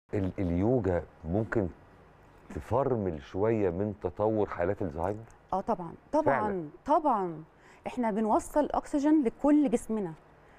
ال- اليوجا ممكن تفرمل شويه من تطور حالات الزهايمر اه طبعا طبعا فعلا. طبعا احنا بنوصل اكسجين لكل جسمنا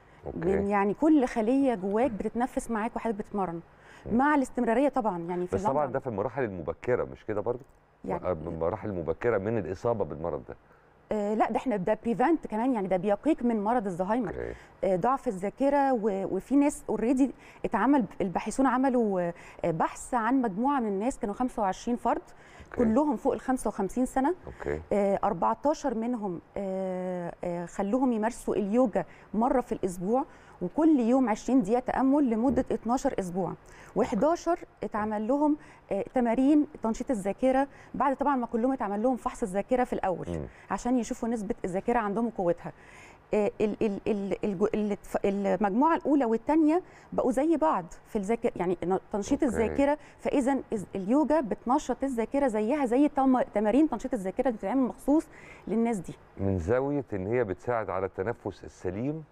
من اوكي يعني كل خليه جواك بتتنفس معاك وحضرتك بتتمرن مع الاستمراريه طبعا يعني في بس طبعا اللمبة. ده في المراحل المبكره مش كده برضو يعني يعني المراحل المبكره من الاصابه بالمرض ده آه لا ده احنا ده بريفنت كمان يعني ده بيقيك من مرض الزهايمر اوكي آه ضعف الذاكره و- وفي ناس اوريدي اتعمل الباحثون عملوا آه، بحث عن مجموعه من الناس كانوا 25 فرد اوكي كلهم فوق ال 55 سنه اوكي آه، 14 منهم آه، آه، خلوهم يمارسوا اليوجا مره في الاسبوع وكل يوم 20 دقيقه تامل لمده 12 اسبوع و11 اتعمل لهم آه، تمارين تنشيط الذاكره بعد طبعا ما كلهم اتعمل لهم فحص الذاكره في الاول مم. عشان يشوفوا نسبه الذاكره عندهم وقوتها آه، ال- ال- ال- الجو- ال- المجموعه الاولى والثانيه بقوا زي بعض في الذاكره يعني تنشيط أوكي. الذاكره فاذا إز- اليوجا بتنشط الذاكره زيها زي تم- تمارين تنشيط الذاكره اللي بتتعمل مخصوص للناس دي من زاويه ان هي بتساعد على التنفس السليم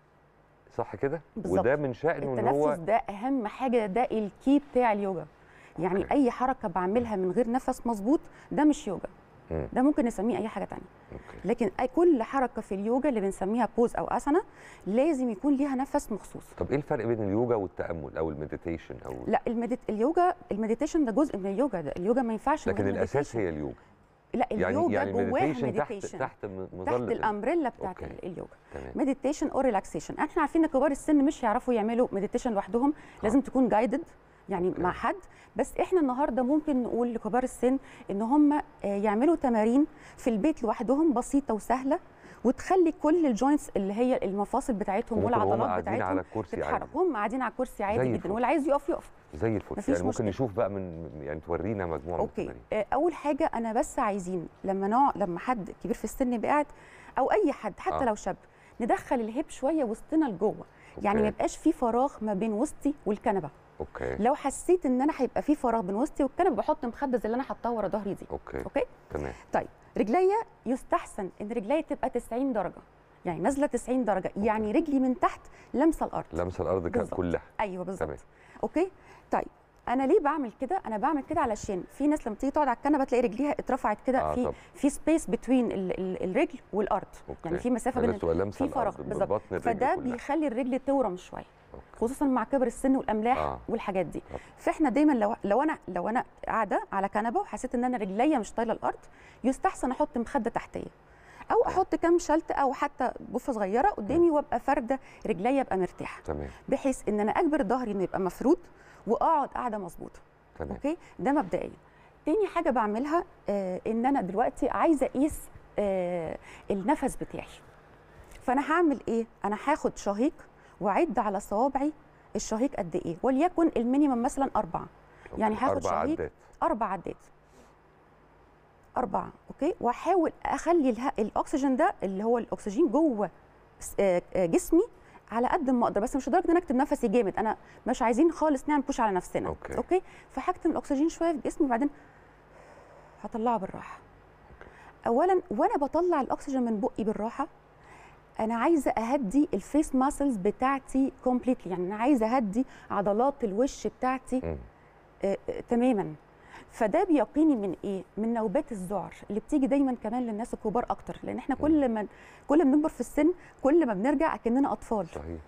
صح كده بالظبط. وده من شأنه ان هو التنفس ده اهم حاجه ده الكي بتاع اليوجا يعني أوكي. اي حركه بعملها من غير نفس مظبوط ده مش يوجا مم. ده ممكن نسميه اي حاجه تانية اوكي لكن أي كل حركه في اليوجا اللي بنسميها بوز او اسنا لازم يكون ليها نفس مخصوص طب ايه الفرق بين اليوجا والتامل او المديتيشن او لا المديت اليوجا المديتيشن ده جزء من اليوجا ده اليوجا ما ينفعش من لكن غير الاساس meditation. هي اليوجا لا يعني اليوجا يعني جواها المديتيشن تحت مديتيشن تحت م- تحت مظله ال- الامبريلا بتاعت أوكي. اليوجا تمام مديتيشن اور ريلاكسيشن احنا عارفين ان كبار السن مش يعرفوا يعملوا مديتيشن لوحدهم لازم تكون جايدد يعني أوكي. مع حد بس احنا النهارده ممكن نقول لكبار السن ان هم آه، يعملوا تمارين في البيت لوحدهم بسيطه وسهله وتخلي كل الجوينتس اللي هي المفاصل بتاعتهم وممكن وهم والعضلات قاعدين على بتاعتهم الكرسي تتحرك عادي هم قاعدين على الكرسي زي عادي الفل. جدا واللي عايز يقف يقف زي الفل مفيش يعني ممكن مشكلة. نشوف بقى من يعني تورينا مجموعه من اوكي التمارين آه، اول حاجه انا بس عايزين لما نوع لما حد كبير في السن يبقى قاعد او اي حد حتى آه. آه. لو شاب ندخل الهيب شويه وسطنا لجوه يعني ما أوكي. يبقاش في فراغ ما بين وسطي والكنبه اوكي لو حسيت ان انا هيبقى في فراغ بين وسطي والكنبه بحط مخده زي اللي انا حطاها ورا ظهري دي اوكي اوكي تمام طيب رجليا يستحسن ان رجليا تبقى 90 درجه يعني نازله 90 درجه يعني رجلي من تحت لامسه الارض لمسه الارض كا- بالظبط. كلها ايوه بالظبط تمام. اوكي طيب انا ليه بعمل كده انا بعمل كده علشان في ناس لما تيجي تقعد على الكنبه تلاقي رجليها اترفعت كده آه، في طب. في سبيس بتوين الرجل والارض اوكي يعني في مسافه بين لازم تبقى لامسه في فراغ الارض بالظبط ببطن الرجل فده كلها. بيخلي الرجل تورم شويه أوكي. خصوصا مع كبر السن والاملاح آه. والحاجات دي طب. فاحنا دايما لو لو انا لو انا قاعده على كنبه وحسيت ان انا رجليا مش طايله الارض يستحسن احط مخده تحتيه او احط كام شلت او حتى بوفه صغيره قدامي وابقى فارده رجليا ابقى مرتاحه تمام بحيث ان انا اجبر ظهري انه يبقى مفرود واقعد قاعده مظبوطه تمام اوكي ده مبدئيا تاني حاجه بعملها آه ان انا دلوقتي عايزه اقيس آه النفس بتاعي فانا هعمل ايه انا هاخد شهيق واعد على صوابعي الشهيق قد ايه وليكن المينيمم مثلا اربعه يعني أوكي. هاخد اربع شهيق عدات اربع عدات اربعه اوكي واحاول اخلي اله... الاكسجين ده اللي هو الاكسجين جوه س- آه، آه، جسمي على قد ما اقدر بس مش لدرجه ان انا اكتم نفسي جامد انا مش عايزين خالص نعمل بوش على نفسنا أوكي. اوكي فهكتم الاكسجين شويه في جسمي وبعدين هطلعه بالراحه اولا وانا بطلع الاكسجين من بقي بالراحه انا عايزه اهدي الفيس ماسلز بتاعتي كومبليتلي يعني انا عايزه اهدي عضلات الوش بتاعتي مم. آه، آه، تماما فده بيقيني من ايه من نوبات الذعر اللي بتيجي دايما كمان للناس الكبار اكتر لان احنا كل ما كل ما بنكبر في السن كل ما بنرجع كاننا اطفال صحيح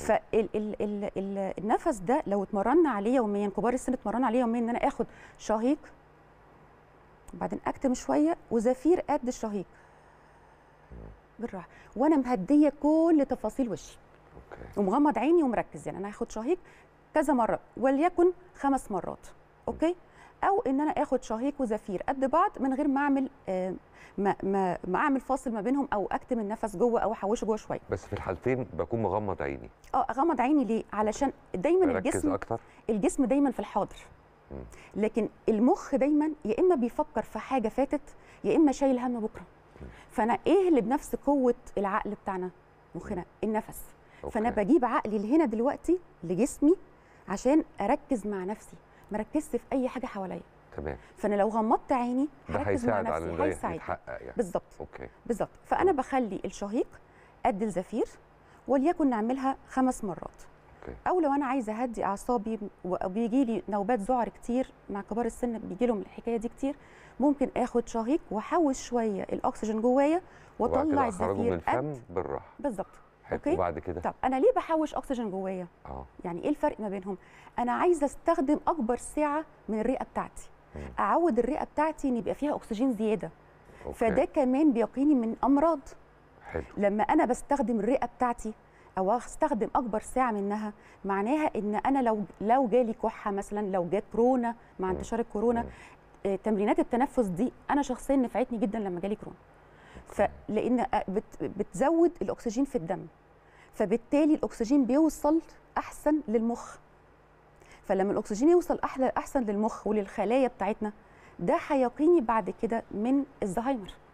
فالنفس ده لو اتمرنا عليه يوميا كبار السن اتمرنا عليه يوميا ان انا اخد شهيق وبعدين اكتم شويه وزفير قد الشهيق بالراحه وانا مهديه كل تفاصيل وشي اوكي ومغمض عيني ومركز يعني انا هاخد شهيق كذا مره وليكن خمس مرات اوكي او ان انا اخد شهيق وزفير قد بعض من غير ما اعمل آه، ما ما ما اعمل فاصل ما بينهم او اكتم النفس جوه او احوشه جوه شويه بس في الحالتين بكون مغمض عيني اه اغمض عيني ليه علشان دايما مركز الجسم اكتر الجسم دايما في الحاضر مم. لكن المخ دايما يا اما بيفكر في حاجه فاتت يا اما شايل هم بكره فانا ايه اللي بنفس قوه العقل بتاعنا مخنا النفس فانا أوكي. بجيب عقلي لهنا دلوقتي لجسمي عشان اركز مع نفسي ما ركزت في اي حاجه حواليا تمام فانا لو غمضت عيني ده هركز مع هيساعد على نفسي ان ده هيساعدني يتحقق يعني بالظبط اوكي بالظبط فانا بخلي الشهيق قد الزفير وليكن نعملها خمس مرات اوكي او لو انا عايزه اهدي اعصابي وبيجي لي نوبات ذعر كتير مع كبار السن بيجي لهم الحكايه دي كتير ممكن اخد شهيق واحوش شويه الاكسجين جوايا وبعد كده واطلع اخرجه من الزفير قد الفم بالراحه بالظبط حلو أوكي. وبعد كده طب انا ليه بحوش اكسجين جوايا اه يعني ايه الفرق ما بينهم انا عايزه استخدم اكبر سعه من الرئه بتاعتي مم. اعود الرئه بتاعتي ان يبقى فيها اكسجين زياده أوكي. فده كمان بيقيني من امراض حلو لما انا بستخدم الرئه بتاعتي او استخدم اكبر ساعه منها معناها ان انا لو لو جالي كحه مثلا لو جات كورونا مع مم. انتشار الكورونا مم. آه، تمرينات التنفس دي انا شخصيا نفعتني جدا لما جالي كورونا فلان آه، بت بتزود الاكسجين في الدم فبالتالي الاكسجين بيوصل احسن للمخ فلما الاكسجين يوصل احلى احسن للمخ وللخلايا بتاعتنا ده هيقيني بعد كده من الزهايمر